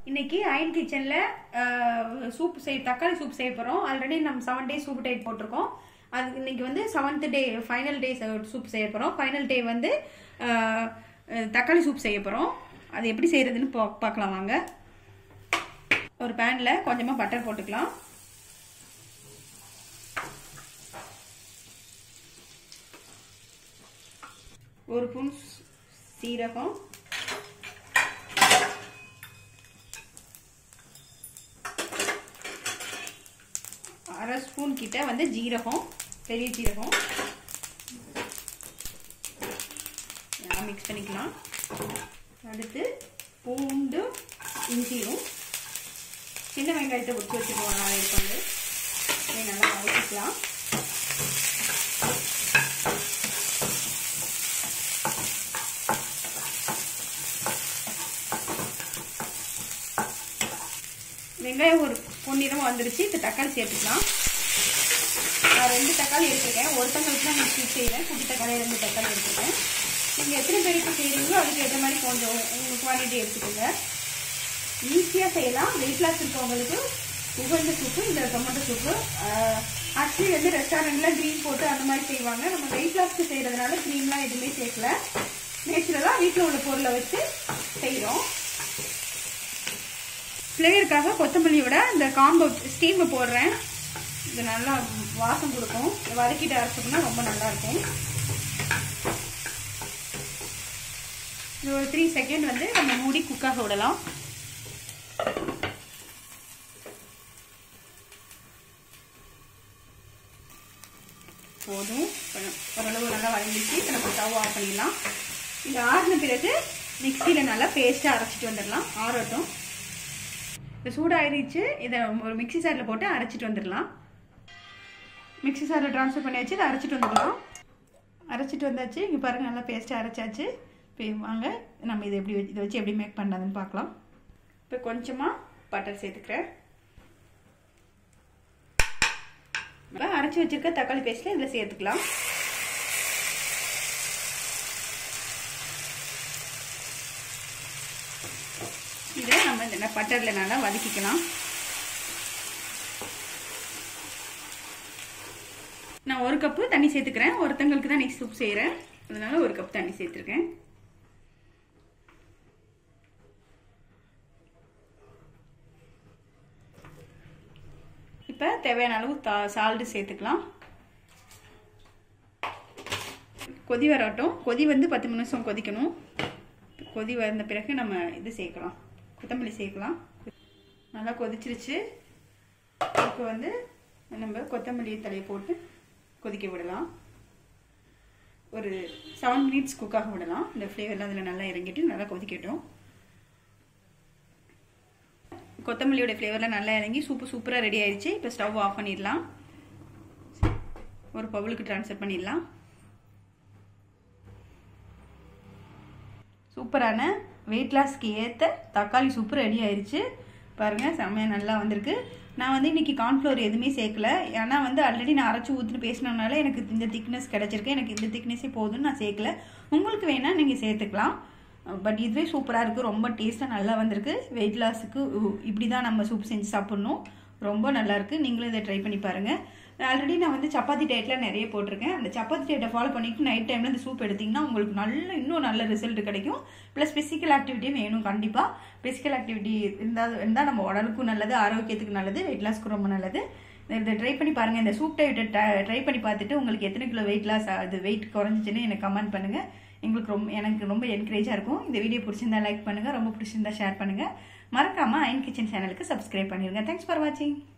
இன்னைக்கு அயன் கிச்சனில் சூப் செய் தக்காளி சூப் செய்ய போகிறோம் ஆல்ரெடி நம்ம செவன் டேஸ் சூப் டைட் போட்டிருக்கோம் அது இன்னைக்கு வந்து seventh day final day soup செய்ய போகிறோம் ஃபைனல் டே வந்து அஹ், அஹ், தக்காளி சூப் செய்ய போகிறோம் அது எப்படி செய்யறதுன்னு பா பார்க்கலாம் வாங்க ஒரு பேனில் கொஞ்சமாக பட்டர் போட்டுக்கலாம் ஒரு ஸ்பூன் சீரகம் அரை ஸ்பூன் கிட்ட வந்து ஜீரகம் பெரிய ஜீரகம் மிக்ஸ் பண்ணிக்கலாம் அடுத்து பூண்டு இஞ்சியும் சின்ன வெங்காயத்தை உரிச்சு வச்சுக்குவோம் நான் இது வந்து இதை நல்லா வதக்கிக்கலாம் வெங்காயம் ஒரு பொன்னிறம் வந்துருச்சு இப்போ தக்காளி சேர்த்துக்கலாம் நான் ரெண்டு தக்காளி எடுத்துருக்கேன் ஒருத்தங்களுக்கு தான் நான் ஸ்வீட் செய்கிறேன் குட்டி தக்காளி ரெண்டு தக்காளி எடுத்துருக்கேன் நீங்கள் எத்தனை பேருக்கு செய்கிறீங்களோ அதுக்கு ஏற்ற மாதிரி கொஞ்சம் உங்கள் குவாலிட்டி எடுத்துக்கோங்க ஈஸியாக செய்யலாம் வெயிட் லாஸ் இருக்கவங்களுக்கு உகந்த சூப்பு இந்த டொமேட்டோ சூப்பு ஆக்சுவலி வந்து ரெஸ்டாரண்ட்டில் க்ரீன் போட்டு அந்த மாதிரி செய்வாங்க நம்ம வெயிட் லாஸ்க்கு செய்கிறதுனால க்ரீன்லாம் எதுவுமே சேர்க்கல நேச்சுரலாக வீட்டில் உள்ள பொருளை வச்சு செய்கிறோம் ஃப்ளேவருக்காக கொத்தமல்லியோட இந்த காம்போ ஸ்டீமை போடுறேன் இது நல்லா வாசம் கொடுக்கும் வதக்கிட்டு அரைச்சோம்னா ரொம்ப நல்லா இருக்கும் இது ஒரு த்ரீ செகண்ட் வந்து நம்ம மூடி குக்காக விடலாம் போதும் ஓரளவு நல்லா வதங்கிச்சு இப்போ நம்ம ஸ்டவ் ஆஃப் பண்ணிடலாம் இது ஆறின பிறகு மிக்சியில் நல்லா பேஸ்ட்டாக அரைச்சிட்டு வந்துடலாம் ஆறட்டும் இப்போ சூடாயிருச்சு இதை ஒரு மிக்சி சாரில் போட்டு அரைச்சிட்டு வந்துடலாம் மிக்சி சாரில் ட்ரான்ஸ்ஃபர் பண்ணி வச்சு இதை அரைச்சிட்டு வந்துடலாம் அரைச்சிட்டு வந்தாச்சு இங்கே பாருங்கள் நல்லா பேஸ்ட்டாக அரைச்சாச்சு இப்போ வாங்க நம்ம இதை எப்படி இதை வச்சு எப்படி மேக் பண்ணாதுன்னு பார்க்கலாம் இப்போ கொஞ்சமாக பட்டர் சேர்த்துக்கிறேன் நல்லா அரைச்சி வச்சிருக்க தக்காளி பேஸ்ட்டில் இதில் சேர்த்துக்கலாம் இதை நம்ம இந்த பட்டரில் நல்லா வதக்கிக்கலாம் நான் ஒரு கப்பு தண்ணி சேர்த்துக்கிறேன் ஒருத்தங்களுக்கு தான் நெக்ஸ்ட் சூப் செய்கிறேன் அதனால ஒரு கப் தண்ணி சேர்த்துருக்கேன் இப்போ தேவையான அளவு தா சால்ட்டு சேர்த்துக்கலாம் கொதி வரட்டும் கொதி வந்து பத்து நிமிஷம் கொதிக்கணும் கொதி வந்த பிறகு நம்ம இது சேர்க்கலாம் கொத்தமல்லி சேர்க்கலாம் நல்லா கொதிச்சிருச்சு இப்போ வந்து நம்ம கொத்தமல்லி தலையை போட்டு கொதிக்க விடலாம் ஒரு செவன் மினிட்ஸ் குக்காக விடலாம் இந்த ஃப்ளேவர்லாம் அதில் நல்லா இறங்கிட்டு நல்லா கொதிக்கட்டும் கொத்தமல்லியோட ஃப்ளேவர்லாம் நல்லா இறங்கி சூப்பு சூப்பராக ரெடி ஆயிடுச்சு இப்போ ஸ்டவ் ஆஃப் பண்ணிடலாம் ஒரு பவுலுக்கு ட்ரான்ஸ்ஃபர் பண்ணிடலாம் சூப்பரான வெயிட் லாஸ்க்கு ஏற்ற தக்காளி சூப்பு ரெடி ஆயிடுச்சு பாருங்கள் செம்மையாக நல்லா வந்திருக்கு நான் வந்து இன்றைக்கி கார்ன்ஃப்ளவர் எதுவுமே சேர்க்கல ஏன்னா வந்து ஆல்ரெடி நான் அரைச்சி ஊற்றுன்னு பேசினதுனால எனக்கு இந்த திக்னஸ் கிடச்சிருக்கு எனக்கு இந்த திக்னஸே போதும்னு நான் சேர்க்கல உங்களுக்கு வேணால் நீங்கள் சேர்த்துக்கலாம் பட் இதுவே சூப்பராக இருக்குது ரொம்ப டேஸ்ட்டாக நல்லா வந்திருக்கு வெயிட் லாஸுக்கு இப்படி தான் நம்ம சூப் செஞ்சு சாப்பிட்ணும் ரொம்ப நல்லாயிருக்கு நீங்களும் இதை ட்ரை பண்ணி பாருங்கள் ஆல்ரெடி நான் வந்து சப்பாத்தி டயட்டில் நிறைய போட்டிருக்கேன் அந்த சப்பாத்தி டயட்டை ஃபாலோ பண்ணிட்டு நைட் டைமில் இந்த சூப் எடுத்திங்கன்னா உங்களுக்கு நல்ல இன்னும் நல்ல ரிசல்ட் கிடைக்கும் ப்ளஸ் ஃபிசிக்கல் ஆக்டிவிட்டியும் வேணும் கண்டிப்பாக ஃபிசிக்கல் ஆக்டிவிட்டி இருந்தால் இருந்தால் நம்ம உடலுக்கும் நல்லது ஆரோக்கியத்துக்கு நல்லது வெயிட் லாஸ்க்கு ரொம்ப நல்லது இதை ட்ரை பண்ணி பாருங்கள் இந்த சூப் டயட்டை ட்ரை பண்ணி பார்த்துட்டு உங்களுக்கு எத்தனை கிலோ வெயிட் லாஸ் ஆகுது வெயிட் குறைஞ்சிச்சுன்னு எனக்கு கமெண்ட் பண்ணுங்கள் எங்களுக்கு ரொம்ப எனக்கு ரொம்ப என்கரேஜாக இருக்கும் இந்த வீடியோ பிடிச்சிருந்தா லைக் பண்ணுங்கள் ரொம்ப பிடிச்சிருந்தா ஷேர் பண்ணுங்கள் மறக்காமல் அயன் கிச்சன் சேனலுக்கு சப்ஸ்கிரைப் பண்ணிடுங்க தேங்க்ஸ் ஃபார் வாட்சிங்